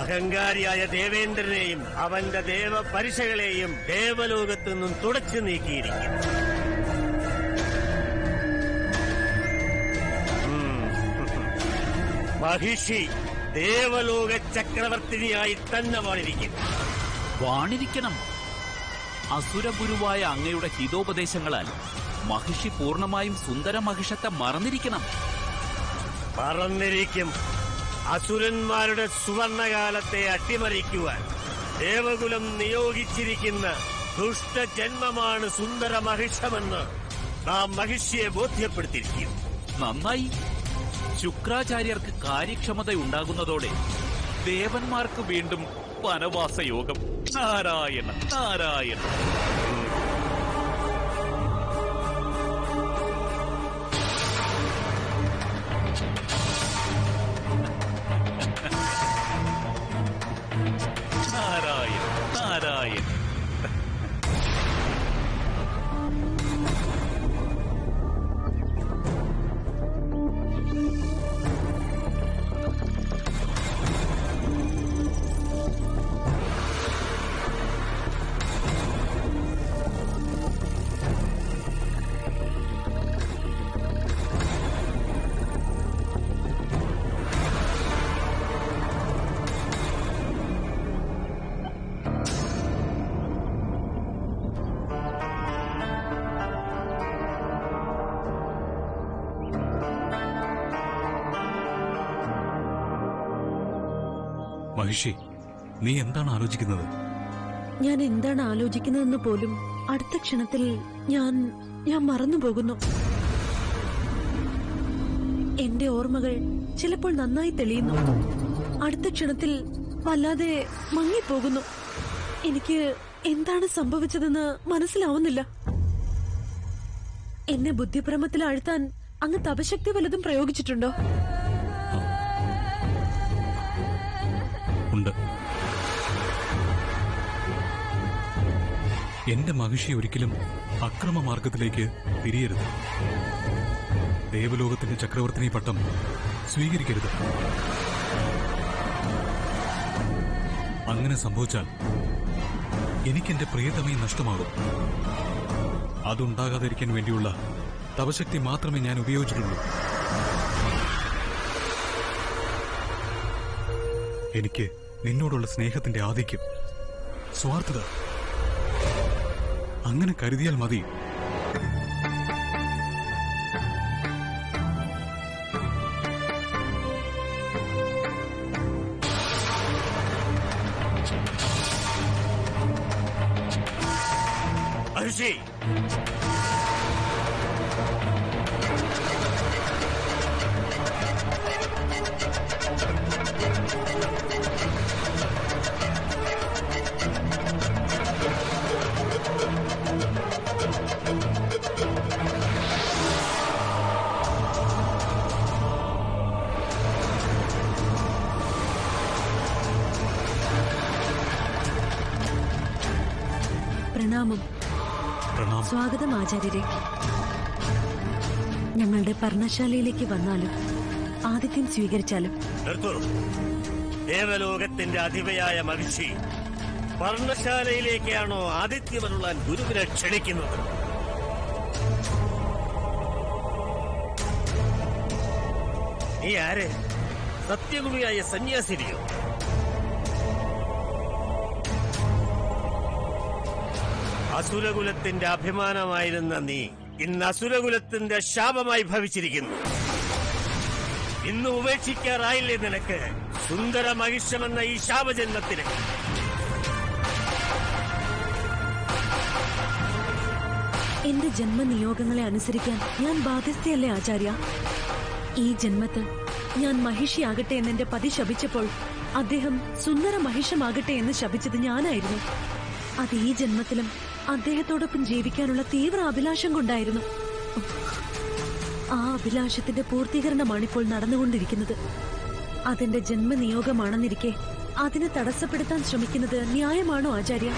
അഹങ്കാരിയായ ദേവേന്ദ്രനെയും അവന്റെ ദേവപരിശകളെയും ദേവലോകത്തു നിന്നും തുടച്ചു നീക്കിയിരിക്കും ഉം. മഹിഷി ദേവലോക ചക്രവർത്തിനിയായി തന്നെ വാണിരിക്കും വാണിരിക്കണം അസുരഗുരുവായ അങ്ങയുടെ ഹിതോപദേശങ്ങളാൽ മഹിഷി പൂർണ്ണമായും സുന്ദര മഹിഷത്തെ മറന്നിരിക്കണം പറന്നിരിക്കും അസുരന്മാരുടെ സുവർണകാലത്തെ അട്ടിമറിക്കുവാൻ ദേവകുലം നിയോഗിച്ചിരിക്കുന്ന ദുഷ്ടജന്മമാണ് സുന്ദര മഹിഷമെന്ന് നാം മഹിഷിയെ ബോധ്യപ്പെടുത്തിയിരിക്കും നന്നായി ശുക്രാചാര്യർക്ക് കാര്യക്ഷമതയുണ്ടാകുന്നതോടെ ദേവന്മാർക്ക് വീണ്ടും വനവാസയോഗം നാരായണ നാരായണ നാരായണ നാരായണ മഹിഷി നീ എന്താണ് ആലോചിക്കുന്നത് ഞാൻ എന്താണ് ആലോചിക്കുന്നതെന്ന് പോലും അടുത്ത ക്ഷണത്തിൽ ഞാൻ ഞാൻ മറന്നുപോകുന്നു എന്റെ ഓർമ്മകൾ ചിലപ്പോൾ നന്നായി തെളിയുന്നു അടുത്ത ക്ഷണത്തിൽ വല്ലാതെ മങ്ങിപ്പോകുന്നു എനിക്ക് എന്താണ് സംഭവിച്ചതെന്ന് മനസ്സിലാവുന്നില്ല എന്നെ ബുദ്ധിഭ്രമത്തിൽ ആഴ്ത്താൻ അങ്ങ് തപശക്തി വല്ലതും പ്രയോഗിച്ചിട്ടുണ്ടോ ഉണ്ട് എന്റെ മഹിഷി ഒരിക്കലും അക്രമ മാർഗത്തിലേക്ക് തിരിയരുത് ദേവലോകത്തിന്റെ ചക്രവർത്തിനി പട്ടം സ്വീകരിക്കരുത് അങ്ങനെ സംഭവിച്ചാൽ എനിക്കെന്റെ പ്രിയതമയെ നഷ്ടമാകും അതുണ്ടാകാതിരിക്കാൻ വേണ്ടിയുള്ള തപശക്തി മാത്രമേ ഞാൻ ഉപയോഗിച്ചിട്ടുള്ളൂ എനിക്ക് നിന്നോടുള്ള സ്നേഹത്തിന്റെ ആധിക്യം സ്വാർത്ഥത അങ്ങനെ കരുതിയാൽ മതി മഹിഷി പ്രണാമം പ്രണാമം സ്വാഗതം ആചാര്യരെ ഞങ്ങളുടെ പർണശാലയിലേക്ക് വന്നാലും ആതിഥ്യം സ്വീകരിച്ചാലും നിർത്തൂ ദേവലോകത്തിന്റെ അധിപയായ മഹിഷി പർണശാലയിലേക്കാണോ ആദിത്യമരുളാൻ ഗുരുവിനെ ക്ഷണിക്കുന്നത് നീ ആര് സത്യഗുരുയായ സന്യാസിനിയോ അസുരകുലത്തിന്റെ അഭിമാനമായിരുന്ന നീ ഇന്ന് അസുരകുലത്തിന്റെ ശാപമായി ഭവിച്ചിരിക്കുന്നു ഇന്ന് ഉപേക്ഷിക്കാറായില്ലേ നിനക്ക് സുന്ദര മഹിഷമെന്ന ഈ ശാപജന്മത്തിന് എന്റെ ജന്മനിയോഗങ്ങളെ അനുസരിക്കാൻ ഞാൻ ബാധ്യസ്ഥയല്ലേ ആചാര്യ ഈ ജന്മത്ത് ഞാൻ മഹിഷിയാകട്ടെ എന്ന് എന്റെ പതി ശപിച്ചപ്പോൾ അദ്ദേഹം സുന്ദര മഹിഷമാകട്ടെ എന്ന് ശപിച്ചത് ഞാനായിരുന്നു അത് ഈ ജന്മത്തിലും അദ്ദേഹത്തോടൊപ്പം ജീവിക്കാനുള്ള തീവ്ര അഭിലാഷം കൊണ്ടായിരുന്നു ആ അഭിലാഷത്തിന്റെ പൂർത്തീകരണമാണിപ്പോൾ നടന്നുകൊണ്ടിരിക്കുന്നത് അതെന്റെ ജന്മനിയോഗമാണെന്നിരിക്കെ അതിനെ തടസ്സപ്പെടുത്താൻ ശ്രമിക്കുന്നത് ന്യായമാണോ ആചാര്യ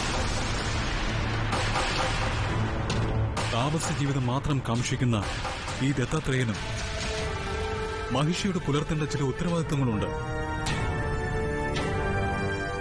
താമസ ജീവിതം മാത്രം കാക്ഷിക്കുന്ന ഈ ദത്താത്രേയനും മഹിഷിയോട് പുലർത്തേണ്ട ചില ഉത്തരവാദിത്തങ്ങളുണ്ട്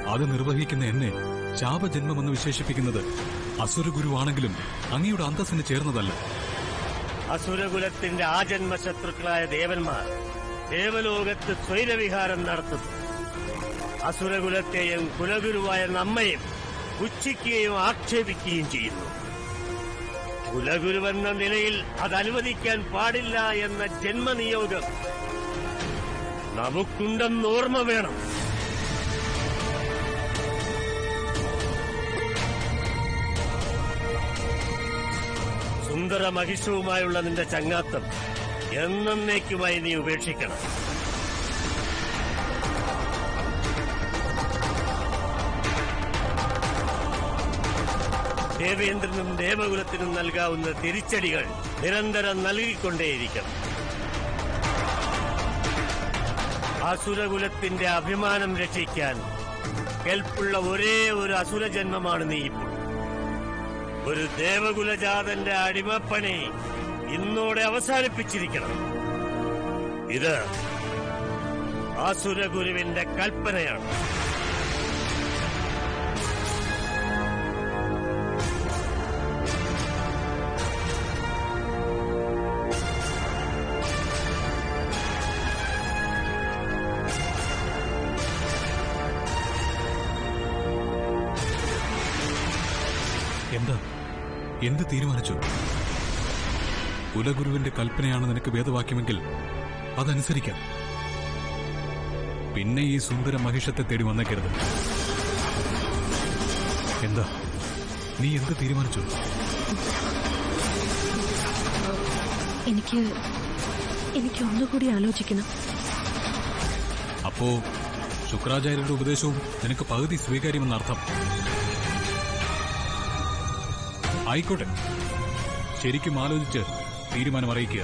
അത് നിർവഹിക്കുന്ന എന്നെ ശാപജന്മമെന്ന് വിശേഷിപ്പിക്കുന്നത് അസുരഗുരുവാണെങ്കിലും അങ്ങയുടെ അന്തസ്സിന് ചേർന്നതല്ല അസുരകുലത്തിന്റെ ആജന്മ ശത്രുക്കളായ ദേവന്മാർ ദേവലോകത്ത് സ്വൈരവിഹാരം നടത്തുന്നു അസുരകുലത്തെയും കുലഗുരുവായ നമ്മയും പുച്ഛിക്കുകയും ആക്ഷേപിക്കുകയും ചെയ്യുന്നു കുലഗുരുവെന്ന നിലയിൽ അത് അനുവദിക്കാൻ പാടില്ല എന്ന ജന്മനിയോഗം നമുക്കുണ്ടെന്ന് ഓർമ്മ വേണം സുന്ദര മഹിഷവുമായുള്ള നിന്റെ ചങ്ങാത്തം എന്നേക്കുമായി നീ ഉപേക്ഷിക്കണം ദേവേന്ദ്രനും ദേവകുലത്തിനും നൽകാവുന്ന തിരിച്ചടികൾ നിരന്തരം നൽകിക്കൊണ്ടേയിരിക്കണം അസുരകുലത്തിന്റെ അഭിമാനം രക്ഷിക്കാൻ കെൽപ്പുള്ള ഒരേ ഒരു അസുരജന്മമാണ് നീ ഇപ്പോൾ ഒരു ദേവകുലജാതന്റെ അടിമപ്പണി ഇന്നോടെ അവസാനിപ്പിച്ചിരിക്കണം ഇത് ആസുരഗുരുവിന്റെ കൽപ്പനയാണ് എന്താ എന്ത് തീരുമാനിച്ചു കുലഗുരുവിന്റെ കൽപ്പനയാണ് നിനക്ക് വേദവാക്യമെങ്കിൽ അതനുസരിക്കാം പിന്നെ ഈ സുന്ദര മഹിഷത്തെ തേടി വന്നേക്കരുത് എന്താ നീ എന്ത് തീരുമാനിച്ചു എനിക്ക് എനിക്ക് ഒന്നുകൂടി ആലോചിക്കണം അപ്പോ ശുക്രാചാര്യരുടെ ഉപദേശവും നിനക്ക് പകുതി സ്വീകാര്യമെന്നർത്ഥം ആയിക്കോട്ടെ ശരിക്കും ആലോചിച്ച് തീരുമാനം അറിയിക്കുക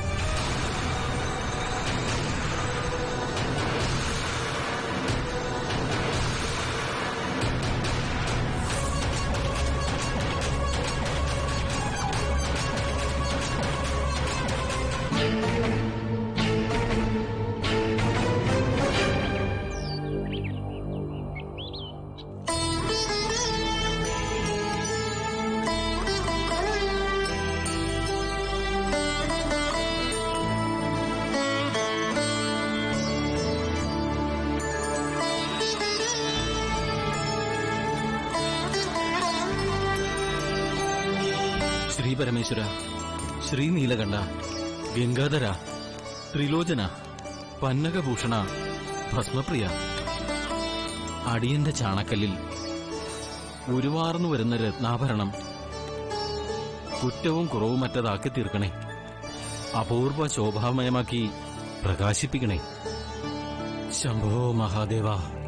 ശ്രീ പരമേശ്വര ശ്രീ നീലകണ്ഠ ഗംഗാധര ത്രിലോചന പന്നകഭൂഷണ ഭസ്മപ്രിയ അടിയന്റെ ചാണക്കല്ലിൽ ഉരുവാർന്നു വരുന്ന രത്നാഭരണം കുറ്റവും കുറവുമറ്റതാക്കി തീർക്കണേ അപൂർവ ശോഭാമയമാക്കി പ്രകാശിപ്പിക്കണേ ശംഭോ മഹാദേവ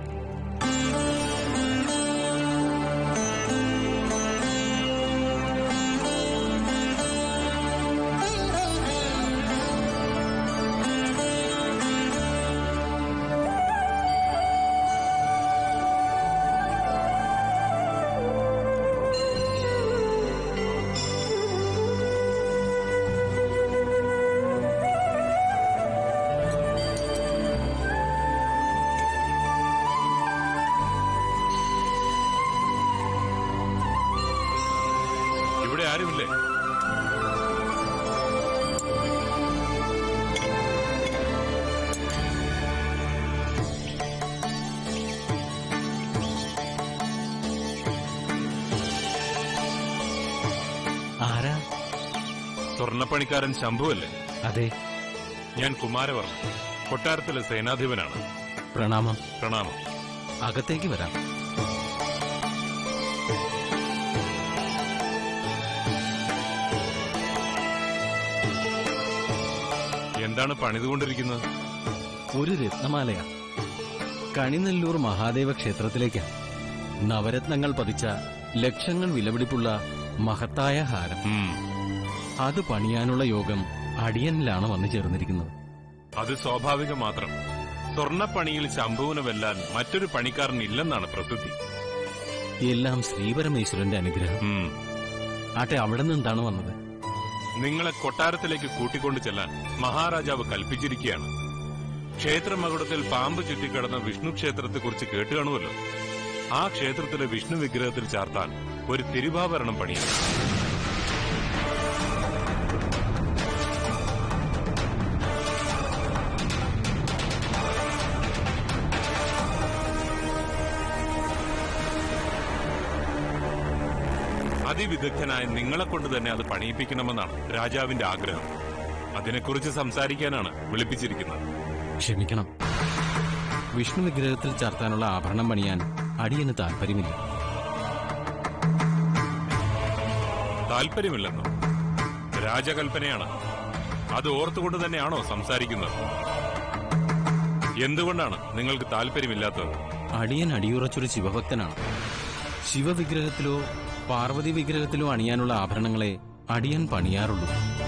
ഇവിടെ ആരുമില്ലേ ആരാ സ്വർണ്ണപ്പണിക്കാരൻ ശംഭുവല്ലേ അതെ ഞാൻ കുമാരവർമ്മ കൊട്ടാരത്തിലെ സേനാധിപനാണ് പ്രണാമം പ്രണാമം അകത്തേക്ക് വരാം എന്താണ് പണിതുകൊണ്ടിരിക്കുന്നത് ഒരു രത്നമാലയാ കണിനെല്ലൂർ മഹാദേവ ക്ഷേത്രത്തിലേക്കാ നവരത്നങ്ങൾ പതിച്ച ലക്ഷങ്ങൾ വിലപിടിപ്പുള്ള മഹത്തായ ഹാരം ഉം, അത് പണിയാനുള്ള യോഗം അടിയനിലാണ് വന്നു ചേർന്നിരിക്കുന്നത് അത് സ്വാഭാവികം മാത്രം സ്വർണ്ണപ്പണിയിൽ ശംഭുവിനെ വെല്ലാൻ മറ്റൊരു പണിക്കാരൻ ഇല്ലെന്നാണ് പ്രസിദ്ധി എല്ലാം ശ്രീപരമേശ്വരന്റെ അനുഗ്രഹം ഉം, ആട്ടെ അവിടെ നിന്ന് എന്താണ് വന്നത് നിങ്ങളെ കൊട്ടാരത്തിലേക്ക് കൂട്ടിക്കൊണ്ടു ചെല്ലാൻ മഹാരാജാവ് കൽപ്പിച്ചിരിക്കുകയാണ് ക്ഷേത്രമകുടത്തിൽ പാമ്പ് ചുറ്റിക്കിടന്ന വിഷ്ണു ക്ഷേത്രത്തെക്കുറിച്ച് കേട്ടു കാണുമല്ലോ ആ ക്ഷേത്രത്തിലെ വിഷ്ണു വിഗ്രഹത്തിൽ ചാർത്താൻ ഒരു തിരുവാഭരണം പണിയും അതിവിദഗ്ധനായ നിങ്ങളെ കൊണ്ട് തന്നെ അത് പണിയിപ്പിക്കണമെന്നാണ് രാജാവിന്റെ ആഗ്രഹം അതിനെക്കുറിച്ച് സംസാരിക്കാനാണ് വിളിപ്പിച്ചിരിക്കുന്നത് ക്ഷമിക്കണം വിഷ്ണു വിഗ്രഹത്തിൽ ചാർത്താനുള്ള ആഭരണം പണിയാൻ അടിയന് താല്പര്യമില്ല താല്പര്യമില്ലെന്നോ രാജകൽപ്പനയാണ് അത് ഓർത്തുകൊണ്ട് തന്നെയാണോ സംസാരിക്കുന്നത് എന്തുകൊണ്ടാണ് നിങ്ങൾക്ക് താല്പര്യമില്ലാത്തത് അടിയൻ അടിയുറച്ചൊരു ശിവഭക്തനാണ് ശിവവിഗ്രഹത്തിലോ പാർവതി വിഗ്രഹത്തിലോ അണിയാനുള്ള ആഭരണങ്ങളെ അടിയൻ പണിയാറുള്ളൂ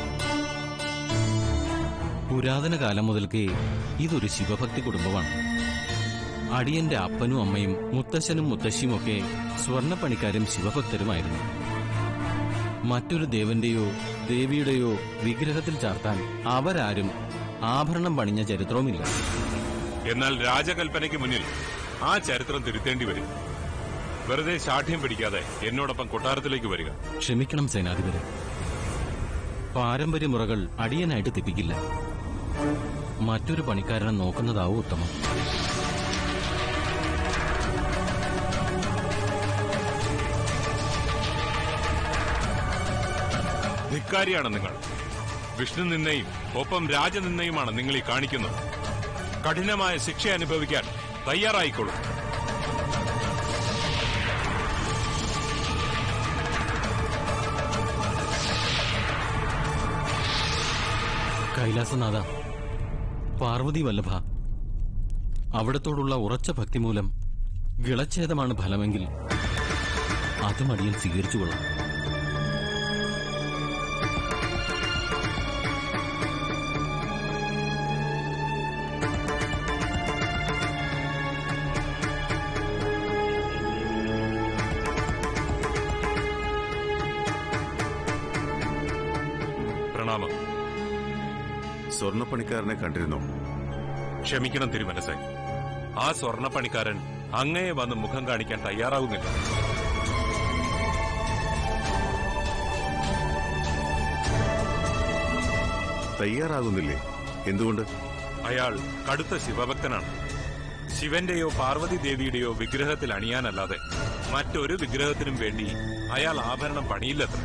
പുരാതന കാലം മുതൽക്കേ ഇതൊരു ശിവഭക്തി കുടുംബമാണ് അടിയന്റെ അപ്പനും അമ്മയും മുത്തശ്ശനും മുത്തശ്ശിയുമൊക്കെ സ്വർണ്ണപ്പണിക്കാരും ശിവഭക്തരുമായിരുന്നു മറ്റൊരു ദേവന്റെയോ ദേവിയുടെയോ വിഗ്രഹത്തിൽ ചാർത്താൻ അവരാരും ആഭരണം പണിഞ്ഞ ചരിത്രവുമില്ല എന്നാൽ രാജകൽപ്പനയ്ക്ക് മുന്നിൽ ആ ചരിത്രം തിരുത്തേണ്ടി വരും വെറുതെ ശാഠ്യം പിടിക്കാതെ എന്നോടൊപ്പം കൊട്ടാരത്തിലേക്ക് വരിക ക്ഷമിക്കണം സേനാധിപരെ പാരമ്പര്യമുറകൾ അടിയനായിട്ട് തെറ്റിക്കില്ല മറ്റൊരു പണിക്കാരനെ നോക്കുന്നതാവും ഉത്തമം ധിക്കാരിയാണ് നിങ്ങൾ വിഷ്ണു നിന്നയും ഒപ്പം രാജനിന്നയുമാണ് നിങ്ങൾ ഈ കാണിക്കുന്നത് കഠിനമായ ശിക്ഷ അനുഭവിക്കാൻ തയ്യാറായിക്കൊള്ളൂ കൈലാസനാഥ പാർവതി വല്ലഭ അവിടത്തോടുള്ള ഉറച്ച ഭക്തി മൂലം ഗിളച്ഛേദമാണ് ഫലമെങ്കിൽ അതും അടിയൻ സ്വീകരിച്ചുകൊള്ളാം പ്രണാമം സ്വർണ്ണപ്പണിക്കാരനെ കണ്ടിരുന്നോ ക്ഷമിക്കണം തിരുമനസായി ആ സ്വർണപ്പണിക്കാരൻ അങ്ങയെ വന്ന് മുഖം കാണിക്കാൻ തയ്യാറാകുന്നില്ല തയ്യാറാകുന്നില്ലേ എന്തുകൊണ്ട് അയാൾ കടുത്ത ശിവഭക്തനാണ് ശിവന്റെയോ പാർവതി ദേവിയുടെയോ വിഗ്രഹത്തിൽ അണിയാനല്ലാതെ മറ്റൊരു വിഗ്രഹത്തിനും വേണ്ടി അയാൾ ആഭരണം പണിയില്ലത്ര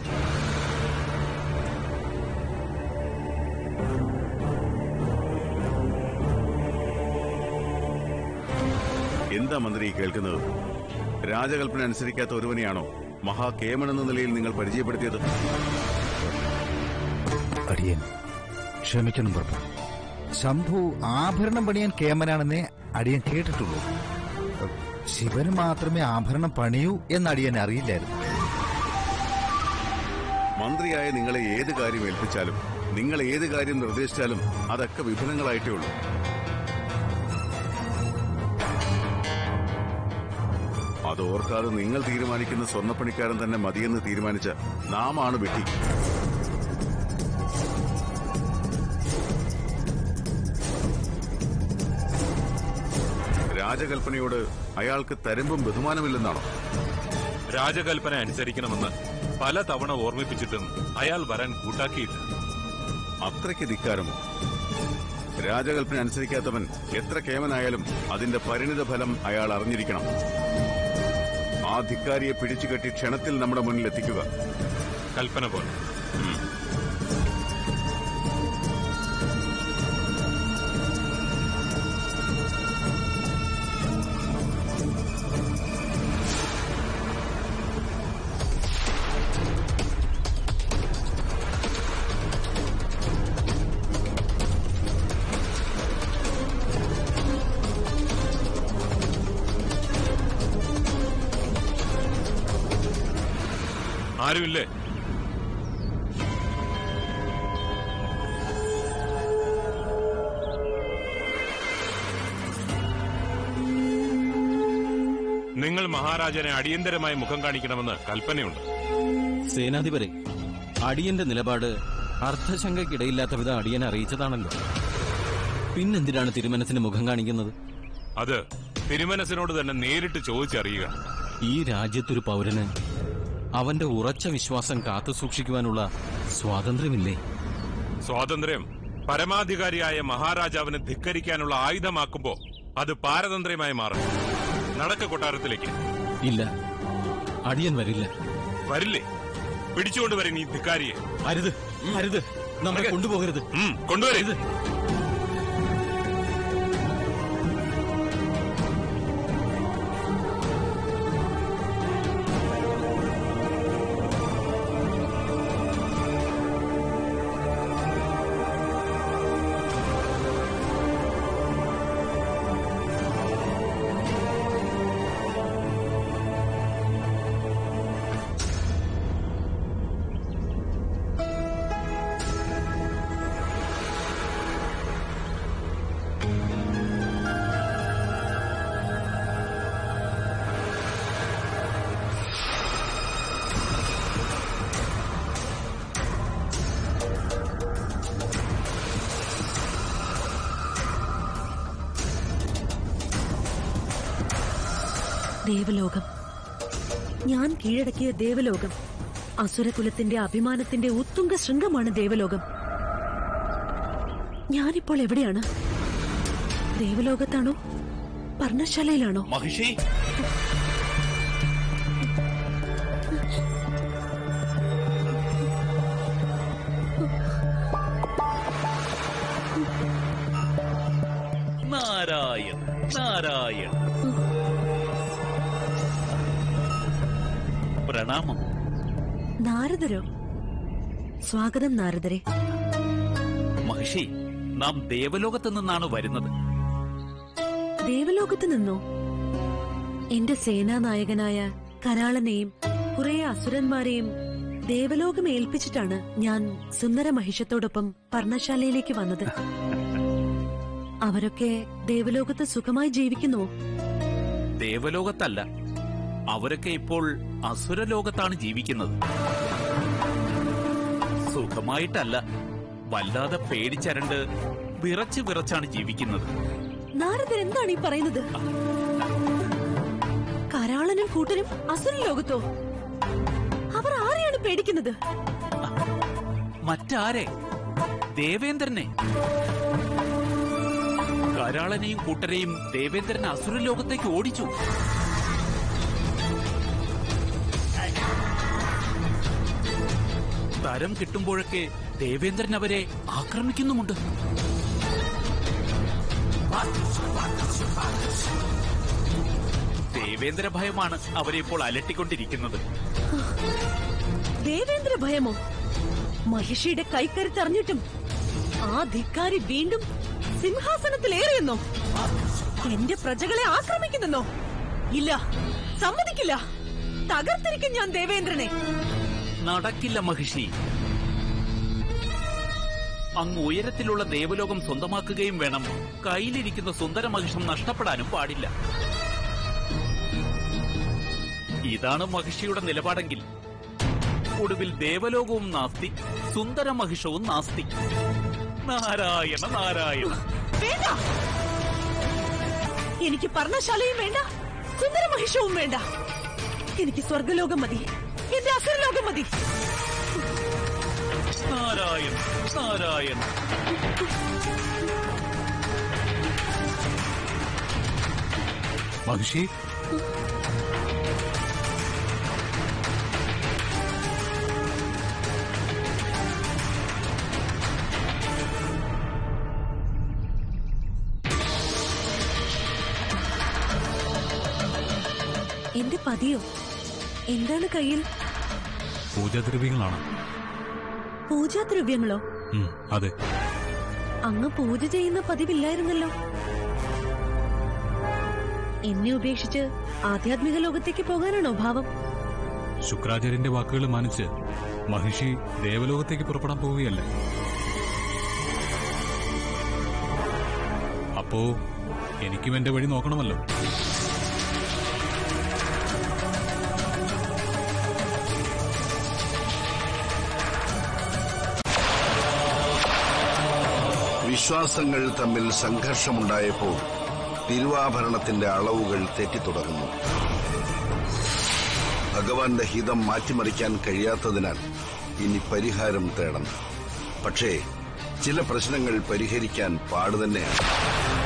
എന്താ മന്ത്രി ഈ കേൾക്കുന്നത് രാജകൽപ്പന അനുസരിക്കാത്ത ഒരുവനെയാണോ മഹാകേമൻ എന്ന നിലയിൽ നിങ്ങൾ പരിചയപ്പെടുത്തിയത് അടിയൻ ക്ഷമിക്കണം പ്രഭു ശംഭു ആഭരണം പണിയാൻ കേമനാണെന്നേ അടിയൻ കേട്ടിട്ടുള്ളൂ ശിവന് മാത്രമേ ആഭരണം പണിയൂ എന്ന് അടിയൻ അറിയില്ലായിരുന്നു മന്ത്രിയായ നിങ്ങളെ ഏത് കാര്യം ഏൽപ്പിച്ചാലും നിങ്ങൾ ഏത് കാര്യം നിർദ്ദേശിച്ചാലും അതൊക്കെ വിഫലങ്ങളായിട്ടേ ഉള്ളൂ അത് ഓർക്കാതെ നിങ്ങൾ തീരുമാനിക്കുന്ന സ്വർണ്ണപ്പണിക്കാരൻ തന്നെ മതിയെന്ന് തീരുമാനിച്ച നാമാണ് വെട്ടി രാജകൽപ്പനയോട് അയാൾക്ക് തരമ്പും ബഹുമാനമില്ലെന്നാണോ രാജകൽപ്പന അനുസരിക്കണമെന്ന് പല തവണ ഓർമ്മിപ്പിച്ചിട്ടും അയാൾ വരാൻ കൂട്ടാക്കിയില്ല അത്രയ്ക്ക് ധിക്കാരമോ രാജകൽപ്പന അനുസരിക്കാത്തവൻ എത്ര കേമനായാലും അതിന്റെ പരിണിത ഫലം അയാൾ അറിഞ്ഞിരിക്കണം ആ ധിക്കാരിയെ പിടിച്ചുകെട്ടി ക്ഷണത്തിൽ നമ്മുടെ മുന്നിൽ എത്തിക്കുക കൽപ്പന പോലെ ആരുമില്ലേ നിങ്ങൾ മഹാരാജനെ അടിയന്തരമായി മുഖം കാണിക്കണമെന്ന് കൽപ്പനയുണ്ട് സേനാധിപരെ അടിയന്റെ നിലപാട് അർത്ഥശങ്കയ്ക്കിടയില്ലാത്ത വിധം അടിയനെ അറിയിച്ചതാണല്ലോ പിന്നെന്തിനാണ് തിരുമനസിന് മുഖം കാണിക്കുന്നത് അത് തിരുമനസിനോട് തന്നെ നേരിട്ട് ചോദിച്ചറിയുക ഈ രാജ്യത്തൊരു പൗരന് അവന്റെ ഉറച്ച വിശ്വാസം കാത്തു സൂക്ഷിക്കുവാനുള്ള സ്വാതന്ത്ര്യമില്ലേ സ്വാതന്ത്ര്യം പരമാധികാരിയായ മഹാരാജാവിനെ ധിക്കരിക്കാനുള്ള ആയുധമാക്കുമ്പോ അത് പാരതന്ത്ര്യമായി മാറും നടക്ക കൊട്ടാരത്തിലേക്ക് ഇല്ല അടിയൻ വരില്ല വരില്ലേ പിടിച്ചുകൊണ്ട് വരും ഈ ധിക്കാരിയെ അരുത് അരുത് നമ്മളെ കൊണ്ടുപോകരുത് ഉം, കൊണ്ടുവരരുത് ദേവലോകം ഞാൻ കീഴടക്കിയ ദേവലോകം അസുരകുലത്തിന്റെ അഭിമാനത്തിന്റെ ഉത്തുംഗ ശൃംഗമാണ് ദേവലോകം ഞാനിപ്പോൾ എവിടെയാണ് ദേവലോകത്താണോ പർണശാലയിലാണോ മഹിഷി നാരായൺ നാരായൺ പ്രണാമം നാരദരോ സ്വാഗതം നാരദരെ മഹിഷി നാം ദേവലോകത്ത് നിന്നാണ് വരുന്നത് ദേവലോകത്ത് നിന്നോ എന്റെ സേനാനായകനായ കരാളനെയും കുറെ അസുരന്മാരെയും ദേവലോകം ഏൽപ്പിച്ചിട്ടാണ് ഞാൻ സുന്ദര മഹിഷത്തോടൊപ്പം പർണശാലയിലേക്ക് വന്നത് അവരൊക്കെ ദേവലോകത്ത് സുഖമായി ജീവിക്കുന്നുവോ ദേവലോകത്തല്ല അവരൊക്കെ ഇപ്പോൾ അസുരലോകത്താണ് ജീവിക്കുന്നത് സുഖമായിട്ടല്ല വല്ലാതെ പേടിച്ചരണ്ട് വിറച്ച് വിറച്ചാണ് ജീവിക്കുന്നത് നാരദർ എന്താണ് ഈ പറയുന്നത് കരാളനും കൂട്ടരും അസുര ലോകത്തോ അവർ ആരെയാണ് പേടിക്കുന്നത് മറ്റാരെ ദേവേന്ദ്രനെ കരാളനെയും കൂട്ടരെയും ദേവേന്ദ്രൻ അസുരലോകത്തേക്ക് ഓടിച്ചു തരം കിട്ടുമ്പോഴൊക്കെ ദേവേന്ദ്രൻ അവരെ ആക്രമിക്കുന്നുമുണ്ട് ദേവേന്ദ്ര ഭയമാണ് അവരെ ഇപ്പോൾ അലട്ടിക്കൊണ്ടിരിക്കുന്നത് ദേവേന്ദ്ര ഭയമോ മഹിഷിയുടെ കൈക്കരുത്തറിഞ്ഞിട്ടും ആ ധിക്കാരി വീണ്ടും സിംഹാസനത്തിലേറിയെന്നോ എന്റെ പ്രജകളെ ആക്രമിക്കുന്നെന്നോ ഇല്ല സമ്മതിക്കില്ല തകർത്തിരിക്കും ഞാൻ ദേവേന്ദ്രനെ നടക്കില്ല മഹിഷി അങ്ങ് ഉയരത്തിലുള്ള ദേവലോകം സ്വന്തമാക്കുകയും വേണം കയ്യിലിരിക്കുന്ന സുന്ദര മഹിഷം നഷ്ടപ്പെടാനും പാടില്ല ഇതാണ് മഹിഷിയുടെ നിലപാടെങ്കിൽ ഒടുവിൽ ദേവലോകവും നാസ്തി സുന്ദര മഹിഷവും നാസ്തി നാരായണ നാരായണ വേണ്ട എനിക്ക് പർണശാലയും വേണ്ട സുന്ദര മഹിഷവും വേണ്ട എനിക്ക് സ്വർഗലോകം മതി എന്റെ അസുരലോകം മതി നാരായണ നാരായണ മഹിഷി എന്റെ പതിയോ എന്താണ് കയ്യിൽ പൂജാദ്രവ്യങ്ങളാണ് പൂജാദ്രവ്യങ്ങളോ ഉം, അതെ അങ്ങ് പൂജ ചെയ്യുന്ന പതിവില്ലായിരുന്നല്ലോ എന്നെ ഉപേക്ഷിച്ച് ആധ്യാത്മിക ലോകത്തേക്ക് പോകാനാണോ ഭാവം ശുക്രാചാര്യന്റെ വാക്കുകൾ മാനിച്ച് മഹിഷി ദേവലോകത്തേക്ക് പുറപ്പെടാൻ പോവുകയല്ലേ അപ്പോ എനിക്കും എന്റെ വഴി നോക്കണമല്ലോ വിശ്വാസങ്ങൾ തമ്മിൽ സംഘർഷമുണ്ടായപ്പോൾ തിരുവാഭരണത്തിന്റെ അളവുകൾ തെറ്റിത്തുടങ്ങുന്നു ഭഗവാന്റെ ഹിതം മാറ്റിമറിക്കാൻ കഴിയാത്തതിനാൽ ഇനി പരിഹാരം തേടണം പക്ഷേ ചില പ്രശ്നങ്ങൾ പരിഹരിക്കാൻ പാടുതന്നെയാണ്